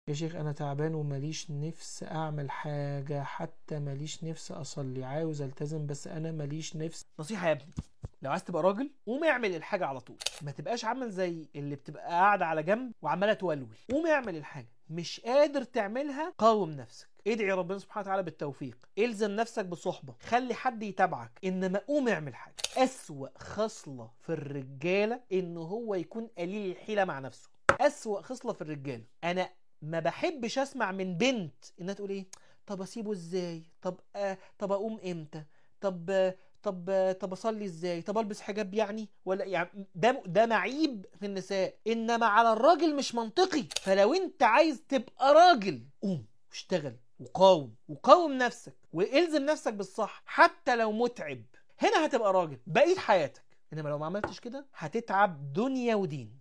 يا شيخ انا تعبان ومليش نفس اعمل حاجة حتى ماليش نفس اصلي عاوز التزم بس انا ماليش نفس نصيحه يا ابني لو عايز تبقى راجل قوم اعمل الحاجه على طول ما تبقاش عامل زي اللي بتبقى قاعده على جنب وعماله تولول قوم اعمل الحاجه مش قادر تعملها قاوم نفسك ادعي ربنا سبحانه وتعالى بالتوفيق الزم نفسك بصحبه خلي حد يتابعك انما قوم اعمل حاجه اسوا خصله في الرجاله ان هو يكون قليل الحيله مع نفسه اسوا خصله في الرجاله انا ما بحبش اسمع من بنت انها تقول ايه طب اسيبه ازاي طب آه طب اقوم امتى طب آه طب آه طب اصلي ازاي طب البس حجاب يعني ولا يعني ده ده معيب في النساء انما على الراجل مش منطقي فلو انت عايز تبقى راجل قوم واشتغل وقاوم وقاوم نفسك والزم نفسك بالصح حتى لو متعب هنا هتبقى راجل بقيت حياتك انما لو ما عملتش كده هتتعب دنيا ودين